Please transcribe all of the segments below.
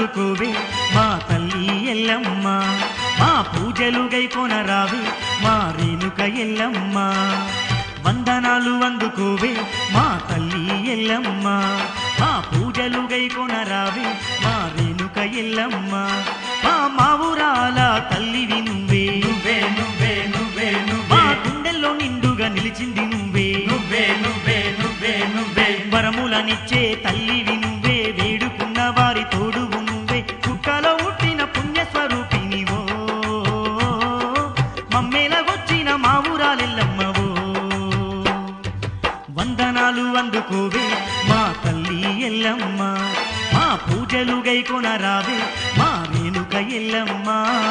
అందుకోవే మా తల్లి ఎల్లమ్మ మా పూజలు గైకొనరావే మా రేణుక ఎల్లమ్మ వందనాలు అందుకోవే మా తల్లి ఎల్లమ్మ మా పూజలు గైకొనరావే మా రేణుక ఎల్లమ్మ మా మావురాల తల్లివి నువ్వే నువ్వే నువ్వే నువ్వే మా నువ్వే గుండెల్లో నిండుగా నిలిచింది నువ్వే నువ్వే నువ్వే నువ్వే నువ్వే వరములనిచ్చే తల్లివి నువ్వే వేడుకున్న వారి తోడువు నువ్వే కుక్కలో పుట్టిన పుణ్యస్వరూపినివో మమ్మేల వచ్చిన మా ఊరాలెల్లమ్మవో వందనాలు అందుకోవే మా తల్లి ఎల్లమ్మ మా పూజలు గైకొనరావే మా రేణుక ఎల్లమ్మ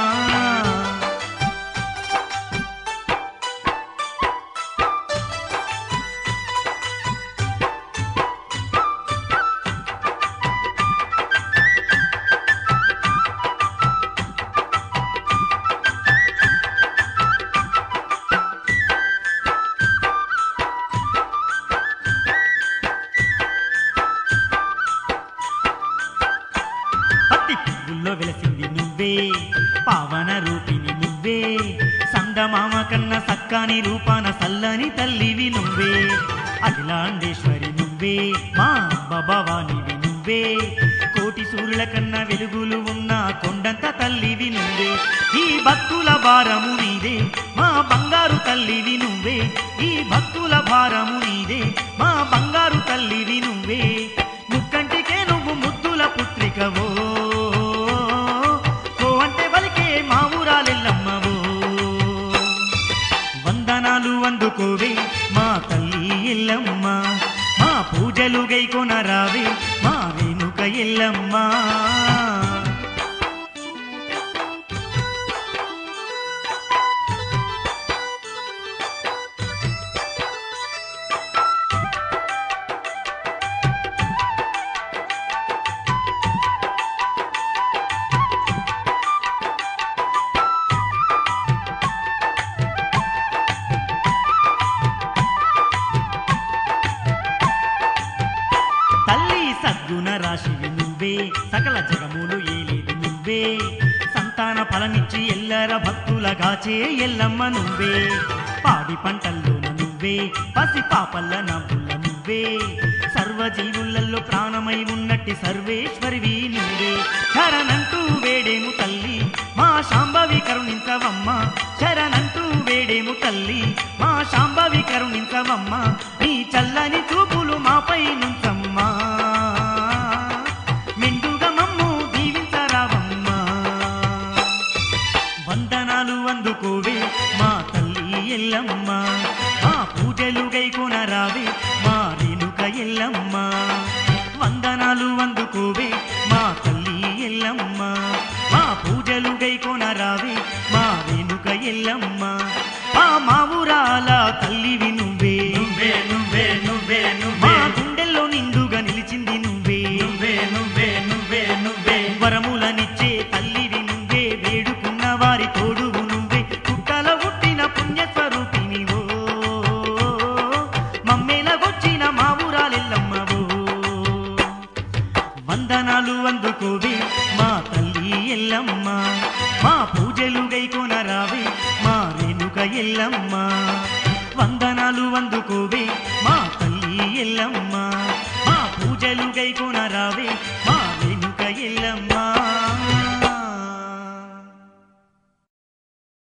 పత్తి పువ్వుల్లో వెలసింది నువ్వే పావన రూపిణి నువ్వే సందమామ కన్న సక్కాని రూపాన సల్లని తల్లివి నువ్వే అఖిలాండేశ్వరి నువ్వే మా భవానివి నువ్వే కోటి సూర్యుల కన్న వెలుగులు ఉన్న కొండంత తల్లివి నువ్వే ఈ భక్తుల భారము నీదే మా బంగారు తల్లివి నువ్వే ఈ భక్తుల భారము నీదే మా బంగారు తల్లివి నువ్వే ముక్కంటికే నువ్వు ముద్దుల పుత్రికవో ఓ అంటే బలికే మా ఊరాలెల్లమ్మవో వందనాలు అందుకోవే మా తల్లి ఎల్లమ్మ మా పూజలు గైకొనరావే మా వెనుక ఎల్లమ్మ తల్లి సద్గుణ రాశివి నువ్వే సకల జగములు ఏలేది నువ్వే సంతాన ఫలమిచ్చి ఎల్లర భక్తులగాచే ఎల్లమ్మ నువ్వే పాడి పంటల్లోన నువ్వే పసి పాపల్ల నవ్వుల నువ్వే సర్వజీవులలో ప్రాణమై ఉన్నట్టి సర్వేశ్వరివి నువ్వే శరణంటూ వేడేము తల్లి మా శాంభవి కరుణించవమ్మ శరణంటూ వేడేము తల్లి మా శాంభవి కరుణించవమ్మ నీ చల్లని చూపులు మాపై నుంచమ్మా మెండుగా మమ్ము దీవించరావమ్మా వందనాలు అందుకోవే మా తల్లి ఎల్లమ్మ మా పూజలు గైకొనరావే మా రేణుక ఎల్లమ్మ వందనాలు అందుకోవే మా తల్లి ఎల్లమ్మ మా పూజలు గైకొనరావే మా రేణుక ఎల్లమ్మ మా మావురాల తల్లివి నువ్వే నువ్వే నువ్వే నువ్వే మా నువ్వే గుండెల్లో నిండుగా నిలిచింది నువ్వే నువ్వే నువ్వే నువ్వే నువ్వే వరములనిచ్చే తల్లివి నువ్వే వేడుకున్న వారి తోడువు నువ్వే కుక్కల పుట్టిన పుణ్యస్వరూపినివో మమ్మేలగొచ్చిన మా ఊరాలెల్లమ్మవో వందనాలు అందుకోవే మా తల్లి ఎల్లమ్మ మా పూజలు గైకొనరావే మా రేణుక ఎల్లమ్మ వందనాలు అందుకోవే మా తల్లి ఎల్లమ్మ మా పూజలు గైకొనరావే మా రేణుక ఎల్లమ్మ